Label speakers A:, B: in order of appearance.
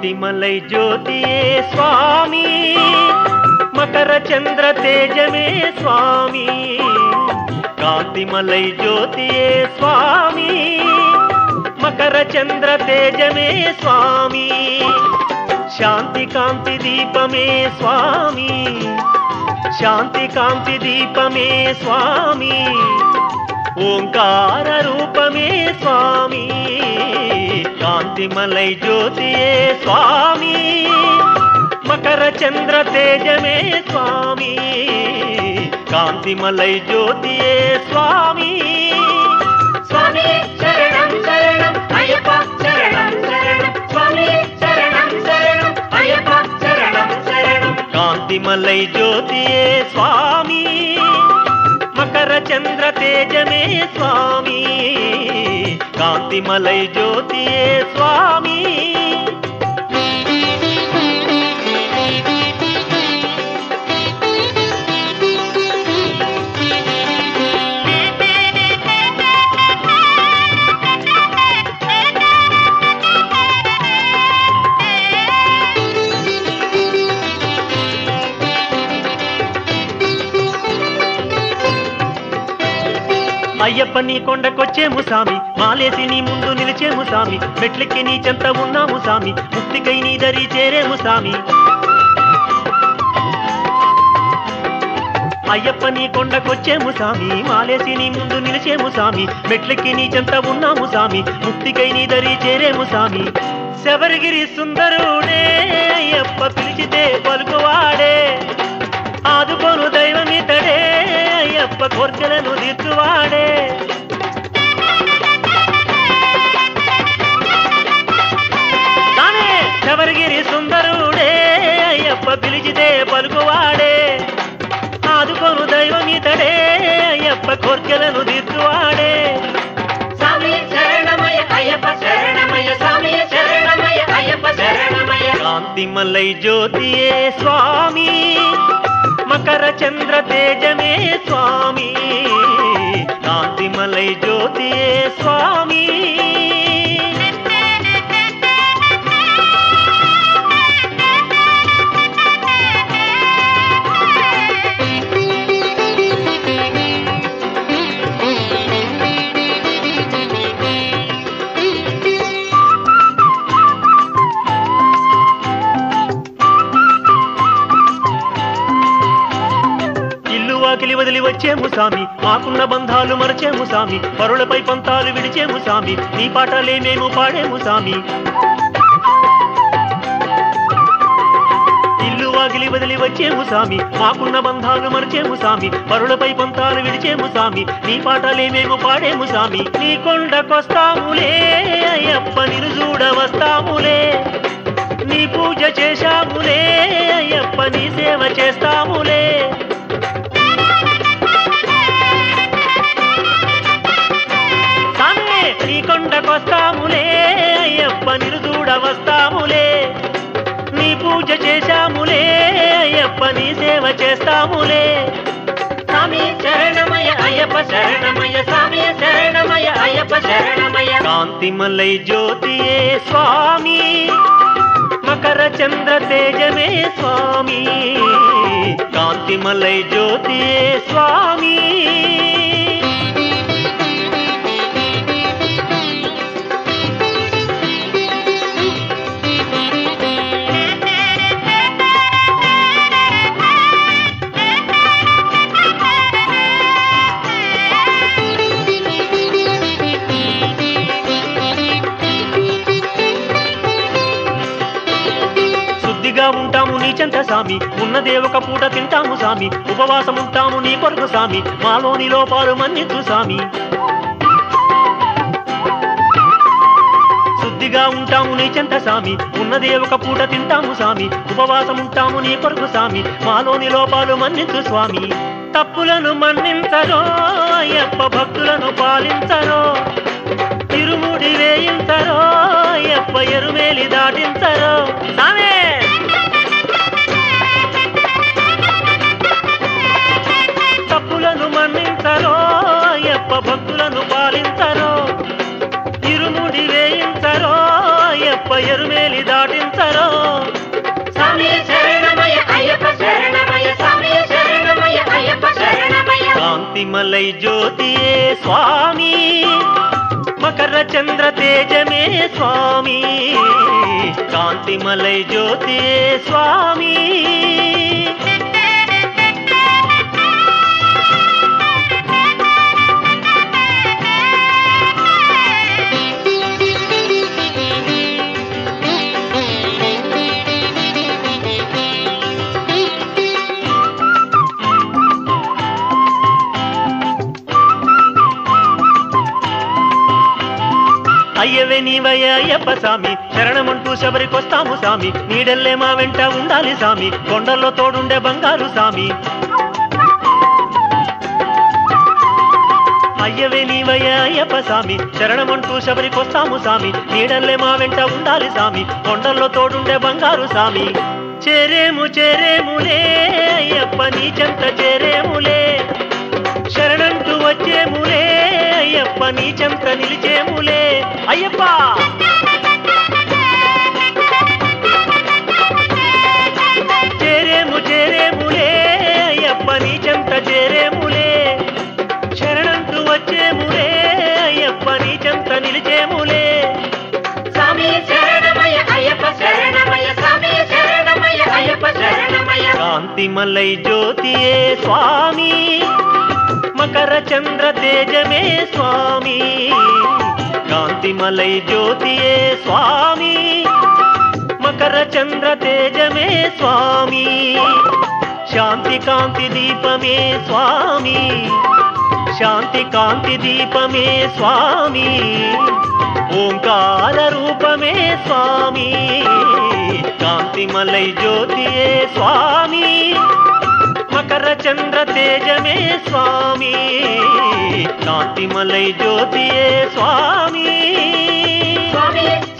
A: కాంతిమలై జ్యోతియే స్వామి మకర చంద్ర తేజమే స్వామి కాంతిమలై జ్యోతియే స్వామి మకర చంద్ర తేజమే స్వామి శాంతి కాంతి దీపమే స్వామి శాంతి కాంతి దీపమే స్వామి ఓంకార రూపమే స్వామి కాంతిమలై జ్యోతియే స్వామి మకర చంద్ర తేజమే స్వామి కాంతిమలై జ్యోతియే స్వామి
B: స్వామి శరణం శరణం అయ్యప్ప శరణం శరణం స్వామి శరణం శరణం అయ్యప్ప శరణం శరణం
A: కాంతిమలై జ్యోతియే స్వామి మకర చంద్ర తేజమే స్వామి కాంతిమలై జ్యోతియే స్వామి అయ్యప్ప నీ కొండకొచ్చేము సామి మాలేసి నీ ముందు నిలిచేము సామి మెట్లెక్కి నీ చెంత ఉన్నాము సామి ముక్తికై నీ దరి చేరేము సామి అయ్యప్ప నీ కొండకొచ్చేము సామి మాలేసి నీ ముందు నిలిచేము సామి మెట్లెక్కి నీ చెంత ఉన్నాము సామి ముక్తికై నీ దరి చేరేము సామి శబరిగిరి సుందరుడే అయ్యప్ప పిలిచితే పలుకువాడే ఆదుకోను దైవమితడే అయ్యప్ప కోర్కెలను తీర్చువాడే తానే శబరిగిరి సుందరుడే అయ్యప్ప పిలిచితే పలుకువాడే ఆదుకోను దైవమితడే అయ్యప్ప కోర్కెలను తీర్చువాడే
B: స్వామి శరణమయ్య అయ్యప్ప శరణమయ్య స్వామి శరణమయ్య అయ్యప్ప శరణమయ్య
A: కాంతిమలై జ్యోతియే స్వామి మకర చంద్ర తేజమే స్వామి కాంతిమలై జ్యోతియే స్వామి ఇల్లు వాకిలి వదిలి వచ్చేము సామి మాకున్న బంధాలు మరచేము సామి పరులపై పంతాలు విడిచేము సామి నీ పాటలే మేము పాడేము సామి ఇల్లు వాకిలి వదిలి వచ్చేము సామి మాకున్న బంధాలు మరచేము సామి పరులపై పంతాలు విడిచేము సామి నీ పాటలే మేము పాడేము సామి నీ కొండకొస్తాములే అయ్యప్ప నిన్ను చూడ వస్తాములే నీ పూజ చేశాములే అయ్యప్ప నీ సేవ చేస్తాములే సామే నీ కొండకొస్తాములే అయ్యప్ప నిరుదూడ వస్తాములే నీ పూజ చేశాములే అయ్యప్ప నీ సేవ చేస్తాములే
B: స్వామి శరణమయ్య అయ్యప్ప శరణమయ్య స్వామి శరణమయ్య అయ్యప్ప శరణమయ్య
A: కాంతిమలై జ్యోతియే స్వామి మకర చంద్ర తేజమే స్వామి కాంతిమలై జ్యోతియే స్వామి శుద్ధిగా ఉంటాము నీ చెంత సామి ఉన్నదే ఒక పూట తింటాము సామి ఉపవాసం ఉంటాము నీ కొరకు సామి మాలోని లోపాలు మన్నించు సామి శుద్ధిగా ఉంటాము నీ చెంత సామి ఉన్నదే ఒక పూట తింటాము సామి ఉపవాసం ఉంటాము నీ కొరకు సామి మాలోని లోపాలు మన్నించు స్వామి తప్పులను మన్నించరో అయ్యప్ప భక్తులను పాలించరో తిరుముడి వేయించరో అయ్యప్ప ఎరుమేలి దాటించరో సామే తప్పులను మన్నించరో అయ్యప్ప భక్తులను పాలించరో ఇరుముడి వేయించరో అయ్యప్ప ఎరుమేలి దాటించరో కాంతిమలై జ్యోతియే స్వామి మకర చంద్ర తేజమే స్వామి కాంతిమలై జ్యోతియే స్వామి అయ్యవే నీవయ్య అయ్యప్ప సామి శరణమంటూ శబరికొస్తాము సామి నీడల్లే మా వెంట ఉండాలి సామి కొండల్లో తోడుండే బంగారు సామి అయ్యవే నీవయ్య అయ్యప్ప సామి శరణమంటూ శబరికొస్తాము సామి నీడల్లే మా వెంట ఉండాలి సామి కొండల్లో తోడుండే బంగారు సామి చేరేము చేరేములే అయ్యప్ప నీ చెంత చేరేములే శరణంటూ వచ్చేములే అయ్యప్ప నీ చెంత నిలిచేములే అయ్యప్ప చేరేము చేరేములే అయ్యప్ప నీ చెంత చేరేములే శరణంటూ వచ్చేములే అయ్యప్ప నీ చెంత నిలిచేములే
B: స్వామి శరణమయ్య అయ్యప్ప శరణమయ్య స్వామి శరణమయ్య అయ్యప్ప శరణమయ్య
A: కాంతిమలై జ్యోతియే స్వామి మకర చంద్ర తేజమే స్వామి కాంతిమలై జ్యోతియే స్వామి మకర చంద్ర తేజమే స్వామి శాంతి కాంతి దీపమే స్వామి శాంతి కాంతి దీపమే స్వామి ఓంకార రూపమే స్వామి కాంతిమలై జ్యోతియే స్వామి మకర చంద్ర తేజమే స్వామి కాంతిమలై జ్యోతియే స్వామి
B: స్వామి